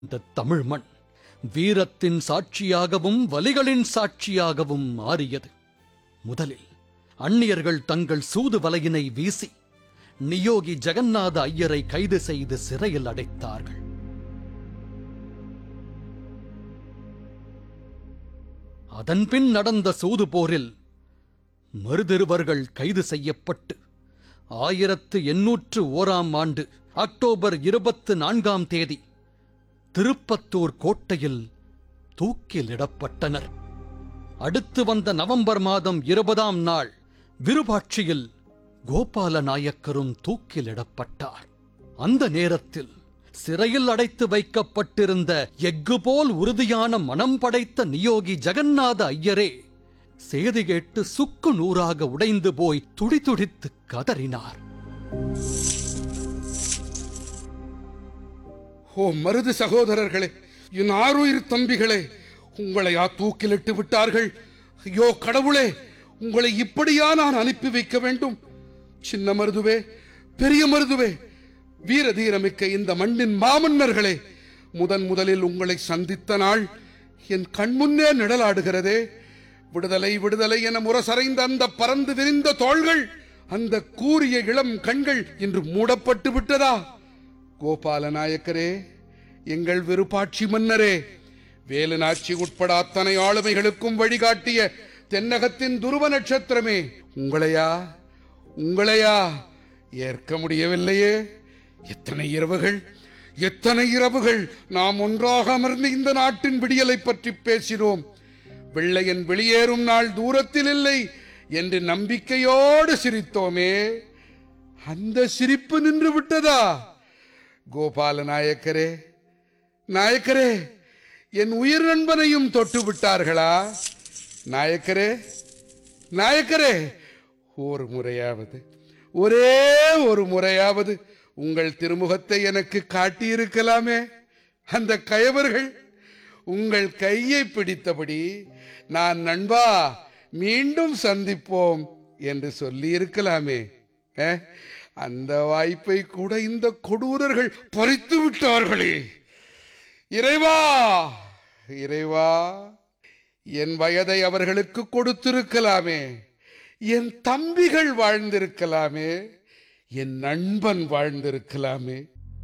இந்த தமிழ் மண் வீரத்தின் சாட்சியாகவும் வலிகளின் சாட்சியாகவும் மாறியது முதலில் அந்நியர்கள் தங்கள் சூது வலையினை வீசி நியோகி ஜெகநாத ஐயரை கைது செய்து சிறையில் அடைத்தார்கள் அதன்பின் நடந்த சூது போரில் மருதிருவர்கள் கைது செய்யப்பட்டு ஆயிரத்து எண்ணூற்று ஓராம் ஆண்டு அக்டோபர் இருபத்து நான்காம் தேதி திருப்பத்தூர் கோட்டையில் தூக்கிலிடப்பட்டனர் அடுத்து வந்த நவம்பர் மாதம் இருபதாம் நாள் விருபாட்சியில் கோபால நாயக்கரும் தூக்கிலிடப்பட்டார் அந்த நேரத்தில் சிறையில் அடைத்து வைக்கப்பட்டிருந்த எஃகு போல் உறுதியான மனம் படைத்த நியோகி ஜெகநாத ஐயரே சேதி கேட்டு சுக்கு நூறாக உடைந்து போய் துடிதுடித்து கதறினார் ஓ மருது சகோதரர்களே என் ஆருயிர் தம்பிகளே உங்களையா தூக்கிலிட்டு விட்டார்கள் ஐயோ கடவுளே உங்களை இப்படியா நான் அனுப்பி வைக்க வேண்டும் சின்ன மருதுவே பெரிய மருதுவே வீர தீரமிக்க இந்த மண்ணின் மாமன்னர்களே முதன் முதலில் உங்களை சந்தித்த நாள் என் கண்முன்னே நிழலாடுகிறதே விடுதலை விடுதலை என முரசறைந்த அந்த பறந்து விரிந்த தோள்கள் அந்த கூரிய இளம் கண்கள் இன்று மூடப்பட்டு விட்டதா கோபால நாயக்கரே எங்கள் விருப்பாட்சி மன்னரே வேலுநாச்சி உட்பட அத்தனை ஆளுமைகளுக்கும் வழிகாட்டிய தென்னகத்தின் துருவ நட்சத்திரமே உங்களையா உங்களையா ஏற்க முடியவில்லையே எத்தனை இரவுகள் எத்தனை இரவுகள் நாம் ஒன்றாக அமர்ந்து இந்த நாட்டின் விடியலை பற்றி பேசினோம் வெள்ளையன் வெளியேறும் நாள் தூரத்தில் இல்லை என்று நம்பிக்கையோடு சிரித்தோமே அந்த சிரிப்பு நின்று விட்டதா கோபால நாயக்கரே நாயக்கரே என் உயிர் நண்பனையும் தொட்டு விட்டார்களா நாயக்கரே நாயக்கரே ஒரு முறையாவது ஒரே ஒரு முறையாவது உங்கள் திருமுகத்தை எனக்கு காட்டியிருக்கலாமே அந்த கயவர்கள் உங்கள் கையை பிடித்தபடி நான் நண்பா மீண்டும் சந்திப்போம் என்று சொல்லி இருக்கலாமே அஹ், அந்த வாய்ப்பை கூட இந்த கொடூரர்கள் பறித்து விட்டார்களே இறைவா இறைவா என் வயதை அவர்களுக்கு கொடுத்திருக்கலாமே என் தம்பிகள் வாழ்ந்திருக்கலாமே என் நண்பன் வாழ்ந்திருக்கலாமே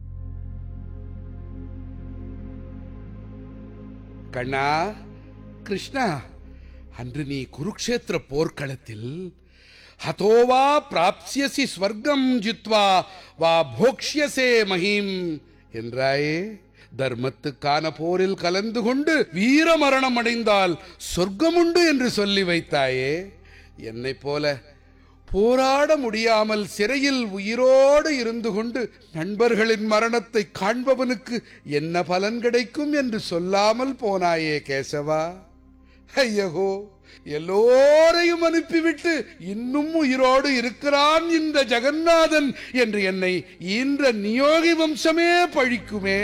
கண்ணா கிருஷ்ணா அன்று நீ குருக்ஷேத்திர போர்க்களத்தில் ஹதோவா பிராப்சியசி ஸ்வர்க்கம் ஜித்வா வா போக்ஷ்யசே மகிம் என்றாயே தர்மத்துக்கான போரில் கலந்து கொண்டு வீர மரணம் அடைந்தால் சொர்க்கமுண்டு என்று சொல்லி வைத்தாயே என்னைப் போல போராட முடியாமல் சிறையில் உயிரோடு இருந்து கொண்டு நண்பர்களின் மரணத்தை காண்பவனுக்கு என்ன பலன் கிடைக்கும் என்று சொல்லாமல் போனாயே கேசவா ஐயகோ எல்லோரையும் அனுப்பிவிட்டு இன்னும் உயிரோடு இருக்கிறான் இந்த ஜெகநாதன் என்று என்னை ஈன்ற நியோகி வம்சமே பழிக்குமே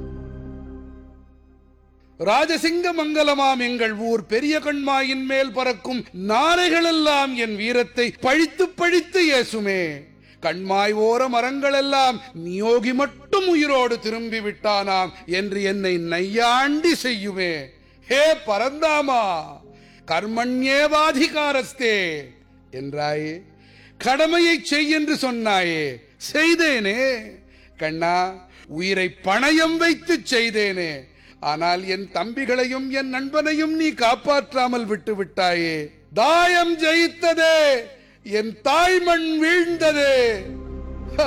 ராஜசிங்க மங்கலமாம் எங்கள் ஊர் பெரிய கண்மாயின் மேல் பறக்கும் நாரைகளெல்லாம் என் வீரத்தை பழித்து பழித்து ஏசுமே கண்மாய் ஓர மரங்களெல்லாம் நியோகி மட்டும் உயிரோடு திரும்பி விட்டானாம் என்று என்னை நையாண்டி செய்யுமே ஹே பரந்தாமா கர்மண்யேவாதிகாரஸ்தே என்றாயே கடமையை செய் என்று சொன்னாயே செய்தேனே கண்ணா உயிரை பணயம் வைத்து செய்தேனே ஆனால் என் தம்பிகளையும் என் நண்பனையும் நீ காப்பாற்றாமல் விட்டு விட்டாயே தாயம் ஜெயித்ததே என் தாய்மண் வீழ்ந்ததே ஹ.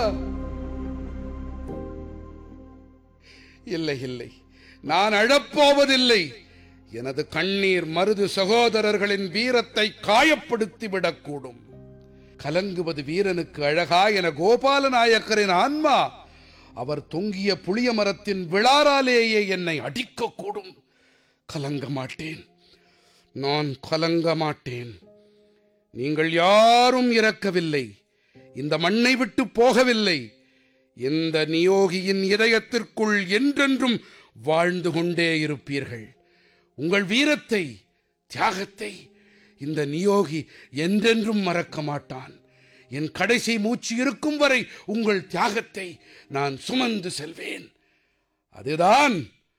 இல்லை இல்லை நான் அழப்போவதில்லை எனது கண்ணீர் மருது சகோதரர்களின் வீரத்தை காயப்படுத்தி விடக்கூடும் கலங்குவது வீரனுக்கு அழகா என கோபால நாயக்கரின் ஆன்மா அவர் தொங்கிய புளிய மரத்தின் விழாராலேயே என்னை அடிக்கக்கூடும் கலங்க மாட்டேன் நான் கலங்க மாட்டேன் நீங்கள் யாரும் இறக்கவில்லை இந்த மண்ணை விட்டு போகவில்லை இந்த நியோகியின் இதயத்திற்குள் என்றென்றும் வாழ்ந்து கொண்டே இருப்பீர்கள் உங்கள் வீரத்தை தியாகத்தை இந்த நியோகி என்றென்றும் மறக்க மாட்டான் என் கடைசி மூச்சு இருக்கும் வரை உங்கள் தியாகத்தை நான் சுமந்து செல்வேன் அதுதான்